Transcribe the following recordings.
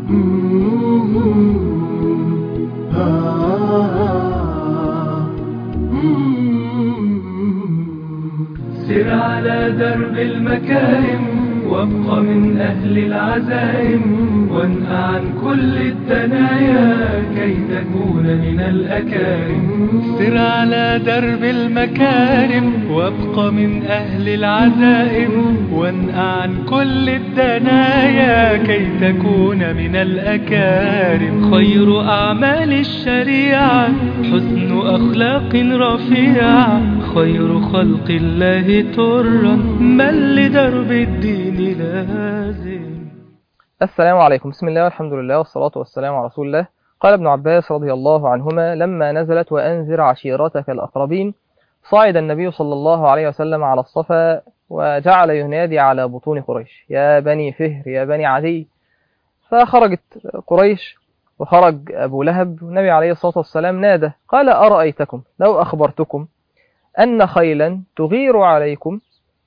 سر على درب المكارم وابق من أهل العزائم وانهى عن كل الدنايا كي تكون من الأكارم سر على درب المكارم وابق من أهل العزائم وانهى عن كل الدنايا كي تكون من الأكارم خير أعمال الشريعة حسن أخلاق رفيعة خير خلق الله ترا من لدرب الدين لازم السلام عليكم بسم الله والحمد لله والصلاة والسلام على رسول الله قال ابن عباس رضي الله عنهما لما نزلت وأنذر عشيرتك الأقربين صعد النبي صلى الله عليه وسلم على الصفا وجعل ينادي على بطون قريش يا بني فهر يا بني عدي فخرجت قريش وخرج أبو لهب والنبي عليه الصلاة والسلام نادى قال أرأيتكم لو أخبرتكم أن خيلا تغير عليكم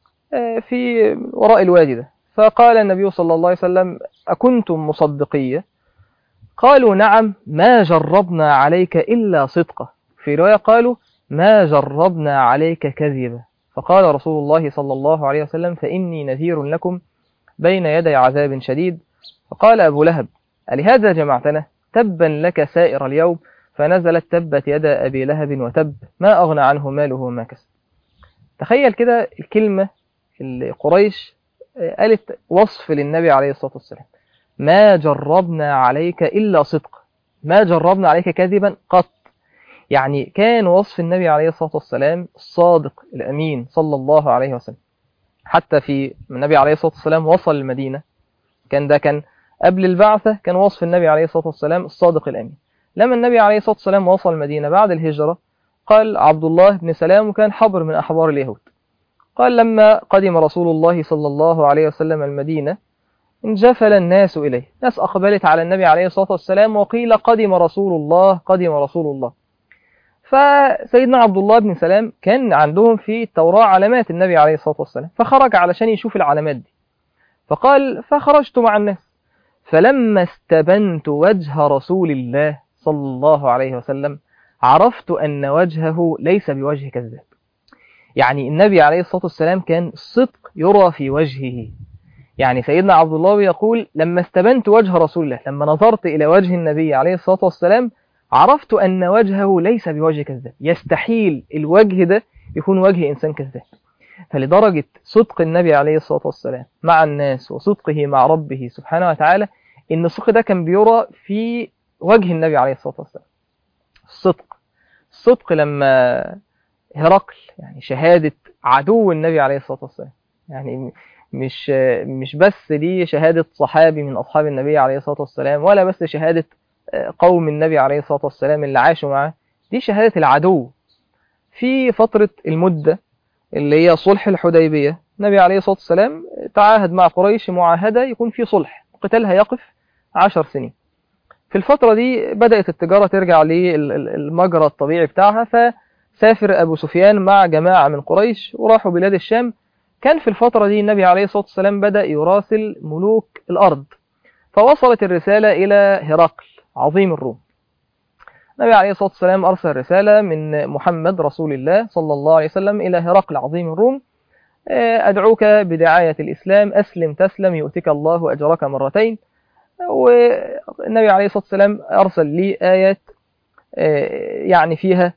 في وراء الوادي ده فقال النبي صلى الله عليه وسلم أكنتم مصدقية قالوا نعم ما جربنا عليك إلا صدقة في رواية قالوا ما جربنا عليك كذبا فقال رسول الله صلى الله عليه وسلم فإني نذير لكم بين يدي عذاب شديد فقال أبو لهب ألهذا جمعتنا تبا لك سائر اليوم فنزلت تبت يد أبي لهب وتب ما أغنى عنه ماله وما كسب تخيل كده الكلمة اللي قريش قالت وصف للنبي عليه الصلاة والسلام ما جربنا عليك إلا صدق ما جربنا عليك كذبا قط يعني كان وصف النبي عليه الصلاة والسلام الصادق الأمين صلى الله عليه وسلم حتى في النبي عليه الصلاة والسلام وصل المدينة كان ده كان قبل البعثة كان وصف النبي عليه الصلاة والسلام الصادق الأمين لما النبي عليه الصلاة والسلام وصل المدينة بعد الهجرة قال عبد الله بن سلام وكان حبر من أحبار اليهود قال لما قدم رسول الله صلى الله عليه وسلم المدينة انجفل الناس إليه ناس أقبلت على النبي عليه الصلاة والسلام وقيل قدم رسول الله قدم رسول الله فسيدنا عبد الله بن سلام كان عندهم في التوراة علامات النبي عليه الصلاة والسلام فخرج علشان يشوف العلامات دي فقال فخرجت مع الناس فلما استبنت وجه رسول الله صلى الله عليه وسلم عرفت أن وجهه ليس بوجه كذاب يعني النبي عليه الصلاة والسلام كان الصدق يرى في وجهه يعني سيدنا عبد الله يقول لما استبنت وجه رسول الله لما نظرت إلى وجه النبي عليه الصلاة والسلام عرفت أن وجهه ليس بوجه كذاب يستحيل الوجه ده يكون وجه إنسان كذاب فلدرجة صدق النبي عليه الصلاة والسلام مع الناس وصدقه مع ربه سبحانه وتعالى إن الصدق ده كان بيرى في وجه النبي عليه الصلاة والسلام الصدق الصدق لما هرقل يعني شهادة عدو النبي عليه الصلاة والسلام يعني مش مش بس دي شهادة صحابي من أصحاب النبي عليه الصلاة والسلام ولا بس شهادة قوم النبي عليه الصلاة والسلام اللي عاشوا معاه دي شهادة العدو في فترة المدة اللي هي صلح الحديبية النبي عليه الصلاة والسلام تعاهد مع قريش معاهدة يكون في صلح قتالها يقف عشر سنين في الفترة دي بدأت التجارة ترجع للمجرى الطبيعي بتاعها فسافر أبو سفيان مع جماعة من قريش وراحوا بلاد الشام كان في الفترة دي النبي عليه الصلاة والسلام بدأ يراسل ملوك الأرض فوصلت الرسالة إلى هرقل عظيم الروم النبي عليه الصلاة والسلام أرسل رسالة من محمد رسول الله صلى الله عليه وسلم إلى هرقل عظيم الروم أدعوك بدعاية الإسلام أسلم تسلم يؤتك الله أجرك مرتين والنبي عليه الصلاة والسلام أرسل لي آيات يعني فيها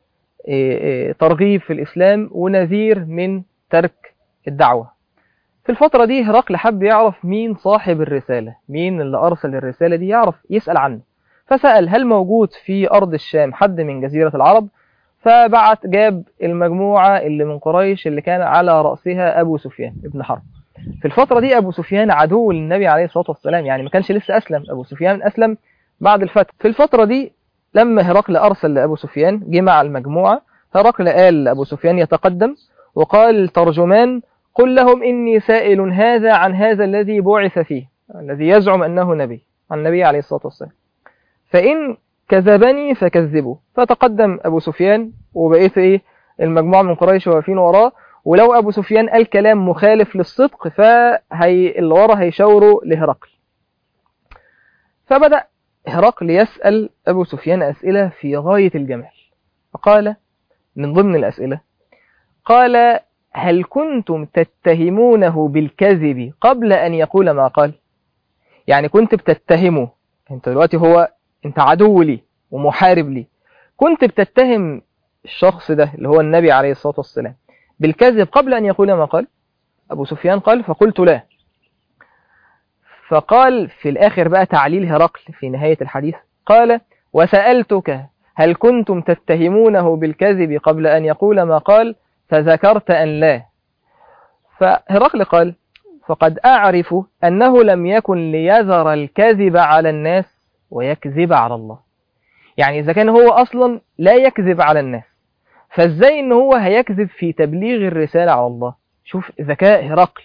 ترغيب في الإسلام ونذير من ترك الدعوة في الفترة دي هرقل حب يعرف مين صاحب الرسالة مين اللي أرسل الرسالة دي يعرف يسأل عنه فسأل هل موجود في أرض الشام حد من جزيرة العرب فبعت جاب المجموعة اللي من قريش اللي كان على رأسها أبو سفيان ابن حرب في الفترة دي أبو سفيان عدو للنبي عليه الصلاة والسلام يعني ما كانش لسه أسلم أبو سفيان أسلم بعد الفتح في الفترة دي لما هرقل أرسل لأبو سفيان جمع المجموعة هرقل قال لأبو سفيان يتقدم وقال ترجمان قل لهم إني سائل هذا عن هذا الذي بعث فيه الذي يزعم أنه نبي عن النبي عليه الصلاة والسلام فإن كذبني فكذبوا فتقدم أبو سفيان وبقيت إيه المجموعة من قريش واقفين وراه ولو أبو سفيان قال كلام مخالف للصدق فهي اللي ورا هيشاوروا لهرقل فبدأ هرقل يسأل أبو سفيان أسئلة في غاية الجمال فقال من ضمن الأسئلة قال هل كنتم تتهمونه بالكذب قبل أن يقول ما قال يعني كنت بتتهمه انت دلوقتي هو انت عدو لي ومحارب لي كنت بتتهم الشخص ده اللي هو النبي عليه الصلاة والسلام بالكذب قبل أن يقول ما قال أبو سفيان قال فقلت لا فقال في الآخر بقى تعليل هرقل في نهاية الحديث قال وسألتك هل كنتم تتهمونه بالكذب قبل أن يقول ما قال فذكرت أن لا فهرقل قال فقد أعرف أنه لم يكن ليذر الكذب على الناس ويكذب على الله يعني إذا كان هو أصلا لا يكذب على الناس فإزاي إن هو هيكذب في تبليغ الرسالة على الله شوف ذكاء هرقل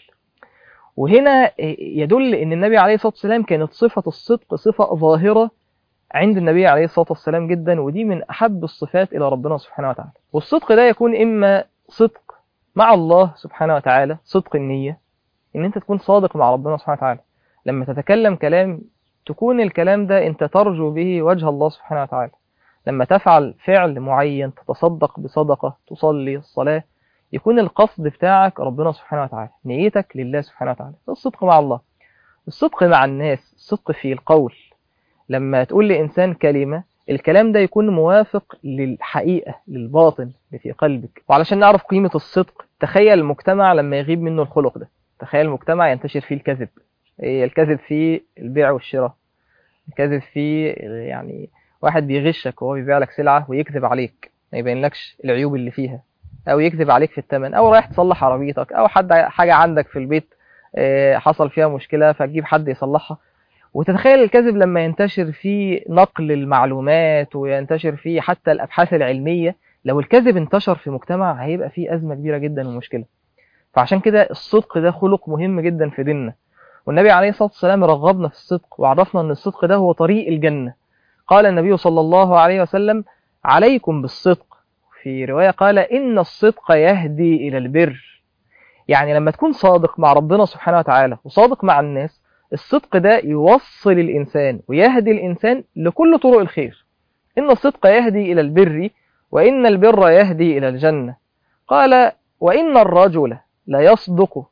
وهنا يدل ان النبي عليه الصلاه والسلام كانت صفه الصدق صفه ظاهره عند النبي عليه الصلاه والسلام جدا ودي من احب الصفات الى ربنا سبحانه وتعالى والصدق ده يكون اما صدق مع الله سبحانه وتعالى صدق النيه ان انت تكون صادق مع ربنا سبحانه وتعالى لما تتكلم كلام تكون الكلام ده انت ترجو به وجه الله سبحانه وتعالى لما تفعل فعل معين تتصدق بصدقه تصلي الصلاه يكون القصد بتاعك ربنا سبحانه وتعالى نيتك لله سبحانه وتعالى الصدق مع الله الصدق مع الناس الصدق في القول لما تقول لإنسان كلمة الكلام ده يكون موافق للحقيقة للباطن اللي في قلبك وعلشان نعرف قيمة الصدق تخيل المجتمع لما يغيب منه الخلق ده تخيل المجتمع ينتشر فيه الكذب الكذب في البيع والشراء الكذب في يعني واحد بيغشك وهو بيبيع لك سلعة ويكذب عليك ما يبينلكش العيوب اللي فيها او يكذب عليك في الثمن او رايح تصلح عربيتك او حد حاجه عندك في البيت حصل فيها مشكله فتجيب حد يصلحها وتتخيل الكذب لما ينتشر في نقل المعلومات وينتشر في حتى الابحاث العلميه لو الكذب انتشر في مجتمع هيبقى فيه ازمه كبيره جدا ومشكله فعشان كده الصدق ده خلق مهم جدا في ديننا والنبي عليه الصلاه والسلام رغبنا في الصدق وعرفنا ان الصدق ده هو طريق الجنه قال النبي صلى الله عليه وسلم عليكم بالصدق في رواية قال إن الصدق يهدي إلى البر يعني لما تكون صادق مع ربنا سبحانه وتعالى وصادق مع الناس الصدق ده يوصل الإنسان ويهدي الإنسان لكل طرق الخير إن الصدق يهدي إلى البر وإن البر يهدي إلى الجنة قال وإن الرجل لا يصدق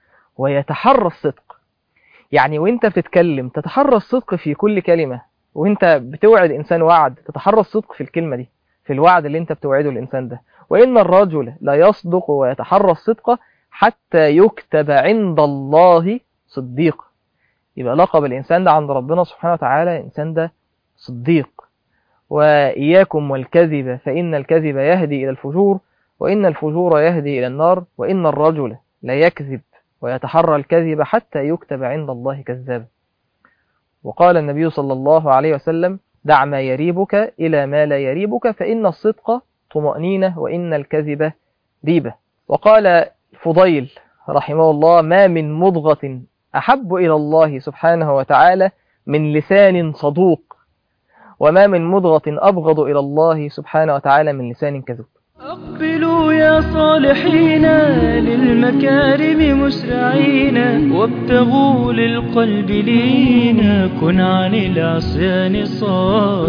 ويتحرى الصدق يعني وانت بتتكلم تتحرى الصدق في كل كلمة وانت بتوعد إنسان وعد تتحرى الصدق في الكلمة دي في الوعد اللي انت بتوعده الإنسان ده وإن الرجل لا يصدق ويتحرى الصدق حتى يكتب عند الله صديق يبقى لقب الإنسان ده عند ربنا سبحانه وتعالى الإنسان ده صديق وإياكم والكذب فإن الكذب يهدي إلى الفجور وإن الفجور يهدي إلى النار وإن الرجل لا يكذب ويتحرى الكذب حتى يكتب عند الله كذابا وقال النبي صلى الله عليه وسلم دع ما يريبك إلى ما لا يريبك فإن الصدق طمأنينة وإن الكذب ريبة وقال فضيل رحمه الله ما من مضغة أحب إلى الله سبحانه وتعالى من لسان صدوق وما من مضغة أبغض إلى الله سبحانه وتعالى من لسان كذوب أقبلوا يا صالحين للمكارم مسرعين وابتغوا للقلب لينا كن عن العصيان صار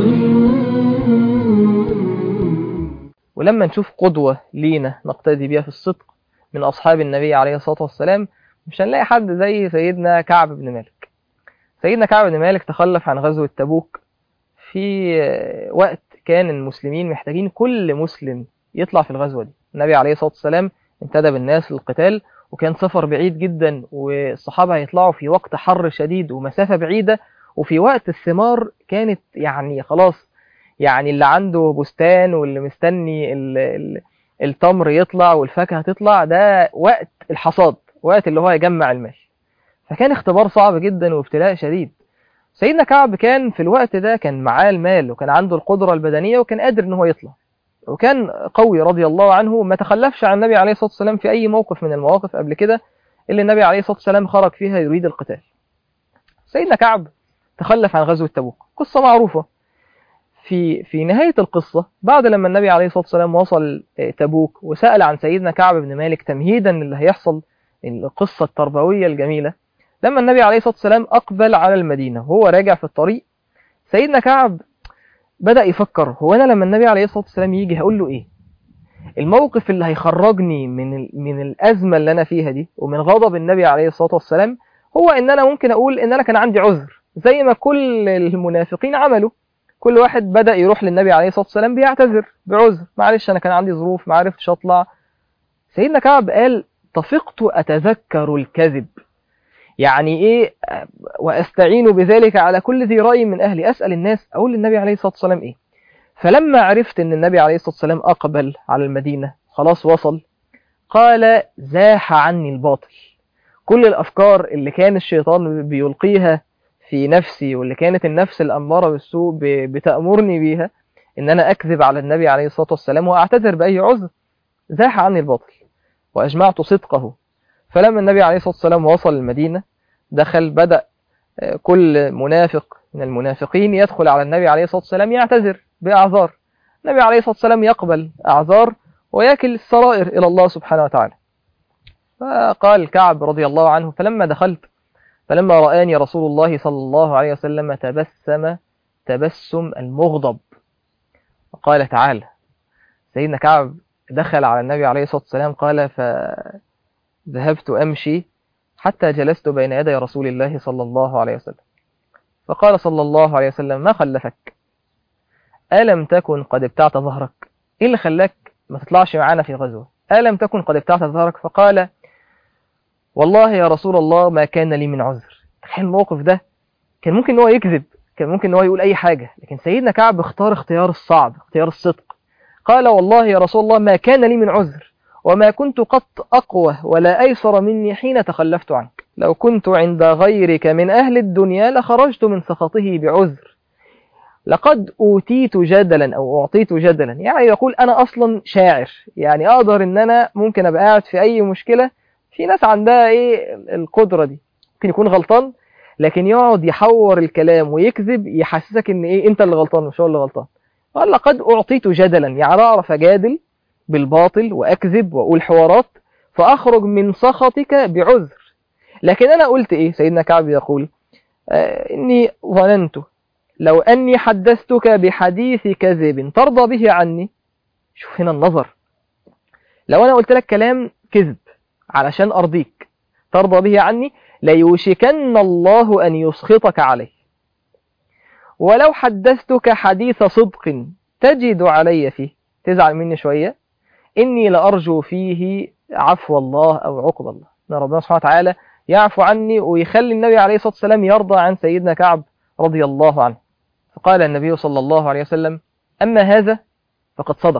ولما نشوف قدوة لينا نقتدي بها في الصدق من أصحاب النبي عليه الصلاة والسلام مش هنلاقي حد زي سيدنا كعب بن مالك سيدنا كعب بن مالك تخلف عن غزوة تبوك في وقت كان المسلمين محتاجين كل مسلم يطلع في الغزوة دي النبي عليه الصلاة والسلام انتدب الناس للقتال وكان سفر بعيد جدا والصحابة هيطلعوا في وقت حر شديد ومسافة بعيدة وفي وقت الثمار كانت يعني خلاص يعني اللي عنده بستان واللي مستني ال ال التمر يطلع والفاكهة تطلع ده وقت الحصاد وقت اللي هو يجمع المال فكان اختبار صعب جدا وابتلاء شديد سيدنا كعب كان في الوقت ده كان معاه المال وكان عنده القدرة البدنية وكان قادر ان هو يطلع وكان قوي رضي الله عنه ما تخلفش عن النبي عليه الصلاة والسلام في أي موقف من المواقف قبل كده اللي النبي عليه الصلاة والسلام خرج فيها يريد القتال سيدنا كعب تخلف عن غزوة تبوك قصة معروفة في في نهاية القصة بعد لما النبي عليه الصلاة والسلام وصل تبوك وسأل عن سيدنا كعب بن مالك تمهيدا للي هيحصل القصة التربوية الجميلة لما النبي عليه الصلاة والسلام أقبل على المدينة وهو راجع في الطريق سيدنا كعب بدأ يفكر هو أنا لما النبي عليه الصلاة والسلام يجي هقول له إيه الموقف اللي هيخرجني من ال- من الأزمة اللي أنا فيها دي ومن غضب النبي عليه الصلاة والسلام هو إن أنا ممكن أقول إن أنا كان عندي عذر زي ما كل المنافقين عملوا كل واحد بدأ يروح للنبي عليه الصلاة والسلام بيعتذر بعذر معلش أنا كان عندي ظروف ما عرفتش أطلع سيدنا كعب قال طفقت أتذكر الكذب يعني إيه آه، وأستعين بذلك على كل ذي رأي من أهلي أسأل الناس أقول للنبي عليه الصلاة والسلام إيه فلما عرفت أن النبي عليه الصلاة والسلام أقبل على المدينة خلاص وصل قال زاح عني الباطل كل الأفكار اللي كان الشيطان بيلقيها في نفسي واللي كانت النفس الأمارة بالسوء ب- بتأمرني بيها إن أنا أكذب على النبي عليه الصلاة والسلام وأعتذر بأي عذر زاح عني الباطل وأجمعت صدقه فلما النبي عليه الصلاة والسلام وصل المدينة دخل بدأ آه، كل منافق من المنافقين يدخل على النبي عليه الصلاة والسلام يعتذر بأعذار النبي عليه الصلاة والسلام يقبل أعذار ويكل السرائر إلى الله سبحانه وتعالى فقال كعب رضي الله عنه فلما دخلت فلما رآني رسول الله صلى الله عليه وسلم تبسم تبسم المغضب وقال تعالى سيدنا كعب دخل على النبي عليه الصلاة والسلام قال فذهبت أمشي حتى جلست بين يدي رسول الله صلى الله عليه وسلم فقال صلى الله عليه وسلم ما خلفك ألم تكن قد ابتعت ظهرك إيه اللي خلاك ما تطلعش معانا في غزوة ألم تكن قد ابتعت ظهرك فقال والله يا رسول الله ما كان لي من عذر تخيل الموقف ده كان ممكن ان هو يكذب كان ممكن ان هو يقول اي حاجة لكن سيدنا كعب اختار اختيار الصعب اختيار الصدق قال والله يا رسول الله ما كان لي من عذر وما كنت قط أقوى ولا أيسر مني حين تخلفت عنك لو كنت عند غيرك من أهل الدنيا لخرجت من سخطه بعذر لقد أوتيت جدلا أو أعطيت جدلا يعني يقول أنا أصلا شاعر يعني أقدر إن أنا ممكن أبقى قاعد في أي مشكلة في ناس عندها إيه القدرة دي ممكن يكون غلطان لكن يقعد يحور الكلام ويكذب يحسسك إن إيه أنت اللي غلطان مش هو اللي غلطان قال لقد أعطيت جدلا يعني أعرف أجادل بالباطل وأكذب وأقول حوارات فأخرج من سخطك بعذر لكن أنا قلت إيه سيدنا كعب يقول آه إني ظننت لو أني حدثتك بحديث كذب ترضى به عني شوف هنا النظر لو أنا قلت لك كلام كذب علشان أرضيك ترضى به عني ليوشكن الله أن يسخطك عليه ولو حدثتك حديث صدق تجد علي فيه تزعل مني شوية إني لأرجو فيه عفو الله أو عقب الله إن ربنا سبحانه وتعالى يعفو عني ويخلي النبي عليه الصلاة والسلام يرضى عن سيدنا كعب رضي الله عنه فقال النبي صلى الله عليه وسلم أما هذا فقد صدق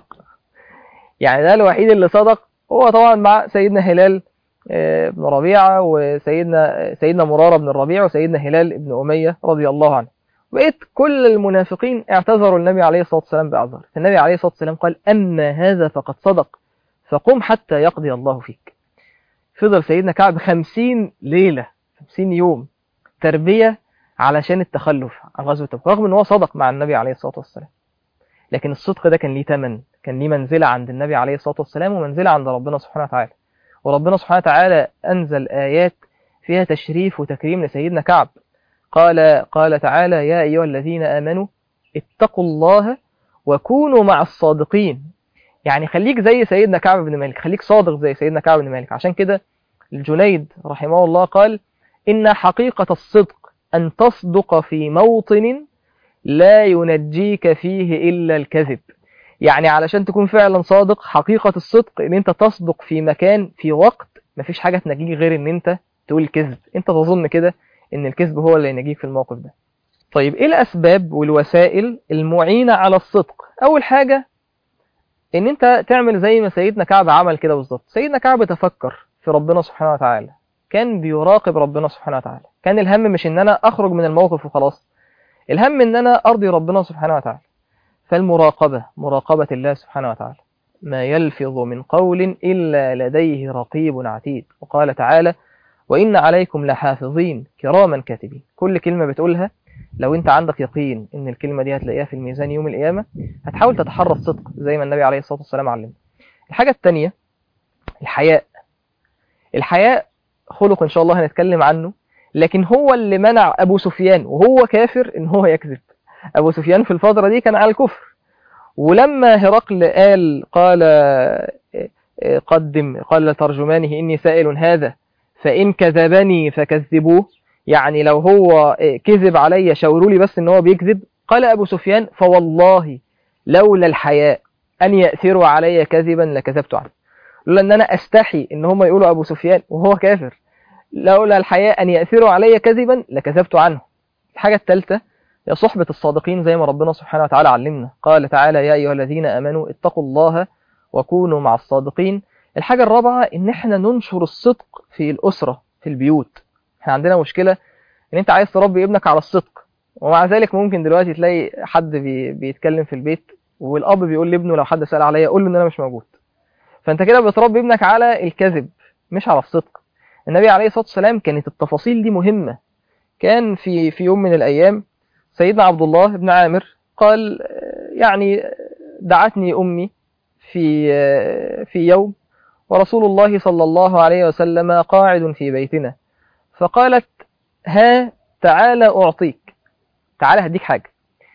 يعني ده الوحيد اللي صدق هو طبعا مع سيدنا هلال آه، بن ربيعة وسيدنا سيدنا مرارة بن الربيع وسيدنا هلال بن أمية رضي الله عنه بقيت كل المنافقين اعتذروا النبي عليه الصلاة والسلام بأعذار فالنبي عليه الصلاة والسلام قال أما هذا فقد صدق فقم حتى يقضي الله فيك فضل سيدنا كعب خمسين ليلة خمسين يوم تربية علشان التخلف عن غزوة تبوك رغم ان هو صدق مع النبي عليه الصلاة والسلام لكن الصدق ده كان ليه تمن كان ليه منزلة عند النبي عليه الصلاة والسلام ومنزلة عند ربنا سبحانه وتعالى وربنا سبحانه وتعالى أنزل آيات فيها تشريف وتكريم لسيدنا كعب قال قال تعالى يا أيها الذين آمنوا اتقوا الله وكونوا مع الصادقين يعني خليك زي سيدنا كعب بن مالك خليك صادق زي سيدنا كعب بن مالك عشان كده الجنيد رحمه الله قال إن حقيقة الصدق أن تصدق في موطن لا ينجيك فيه إلا الكذب يعني علشان تكون فعلا صادق حقيقة الصدق ان انت تصدق في مكان في وقت مفيش حاجة تنجيك غير ان انت تقول كذب انت تظن كده ان الكذب هو اللي ينجيك في الموقف ده طيب ايه الاسباب والوسائل المعينة على الصدق اول حاجة ان انت تعمل زي ما سيدنا كعب عمل كده بالظبط سيدنا كعب تفكر في ربنا سبحانه وتعالى كان بيراقب ربنا سبحانه وتعالى كان الهم مش ان انا اخرج من الموقف وخلاص الهم ان انا ارضي ربنا سبحانه وتعالى فالمراقبة مراقبة الله سبحانه وتعالى ما يلفظ من قول إلا لديه رقيب عتيد وقال تعالى وإن عليكم لحافظين كراما كاتبين كل كلمة بتقولها لو انت عندك يقين ان الكلمة دي هتلاقيها في الميزان يوم القيامة هتحاول تتحرى الصدق زي ما النبي عليه الصلاة والسلام علمنا الحاجة التانية الحياء الحياء خلق ان شاء الله هنتكلم عنه لكن هو اللي منع ابو سفيان وهو كافر ان هو يكذب أبو سفيان في الفترة دي كان على الكفر ولما هرقل قال قال قدم قال لترجمانه إني سائل هذا فإن كذبني فكذبوه يعني لو هو كذب علي شاوروا لي بس ان هو بيكذب قال ابو سفيان فوالله لولا الحياء ان ياثروا علي كذبا لكذبت عنه لولا ان انا استحي ان هم يقولوا ابو سفيان وهو كافر لولا الحياء ان ياثروا علي كذبا لكذبت عنه الحاجه الثالثه هي صحبه الصادقين زي ما ربنا سبحانه وتعالى علمنا قال تعالى يا ايها الذين امنوا اتقوا الله وكونوا مع الصادقين الحاجه الرابعه ان احنا ننشر الصدق في الاسره في البيوت احنا عندنا مشكله ان انت عايز تربي ابنك على الصدق ومع ذلك ممكن دلوقتي تلاقي حد بي بيتكلم في البيت والاب بيقول لابنه لو حد سال عليا قول له ان انا مش موجود فانت كده بتربي ابنك على الكذب مش على الصدق النبي عليه الصلاه والسلام كانت التفاصيل دي مهمه كان في في يوم من الايام سيدنا عبد الله بن عامر قال يعني دعتني امي في في يوم ورسول الله صلى الله عليه وسلم قاعد في بيتنا فقالت ها تعالى أعطيك تعالى هديك حاجة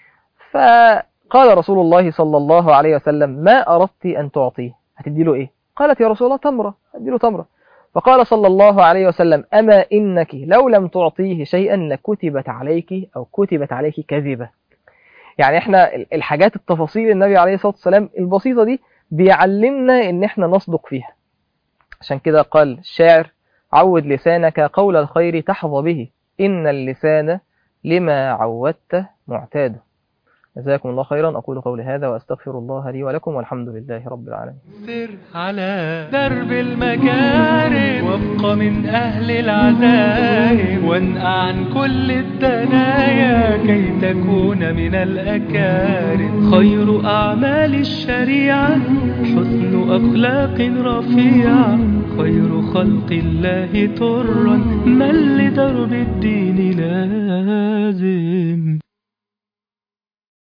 فقال رسول الله صلى الله عليه وسلم ما أردت أن تعطيه هتدي له إيه قالت يا رسول الله تمرة هدي له تمرة فقال صلى الله عليه وسلم أما إنك لو لم تعطيه شيئا لكتبت عليك أو كتبت عليك كذبة يعني احنا الحاجات التفاصيل النبي عليه الصلاة والسلام البسيطة دي بيعلمنا ان احنا نصدق فيها عشان كده قال الشاعر عود لسانك قول الخير تحظى به إن اللسان لما عودته معتاد جزاكم الله خيرا أقول قولي هذا وأستغفر الله لي ولكم والحمد لله رب العالمين سر على درب المكارم وابق من أهل العزائم وانقع عن كل الدنايا كي تكون من الأكارم خير أعمال الشريعة حسن أخلاق رفيعة خير خلق الله ترا من لدرب الدين لا